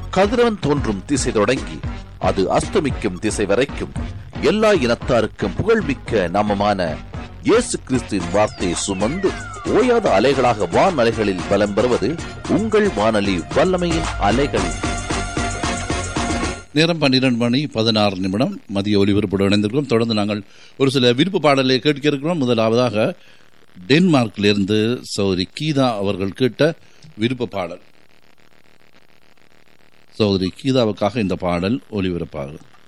கதிரவன் தோன்றும் திசை தொடங்கி அது அஸ்தமிக்கும் திசை வரைக்கும் எல்லா இனத்தாருக்கும் புகழ்மிக்க நாமமான இயேசு கிறிஸ்துவின் வார்த்தையை சுமந்து ஓயாத அலைகளாக வான் அலைகளில் பலம் பெறுவது உங்கள் வானொலி வல்லமையின் அலைகளில் நேரம் பன்னிரண்டு மணி பதினாறு நிமிடம் மதிய ஒலிபரப்போடு இணைந்திருக்கிறோம் தொடர்ந்து நாங்கள் ஒரு சில விருப்ப பாடலை கேட்க இருக்கிறோம் முதலாவதாக டென்மார்க்கிலிருந்து சௌதரி கீதா அவர்கள் கேட்ட விருப்ப பாடல் சௌதரி கீதாவுக்காக இந்த பாடல் ஒலிபரப்பாகும்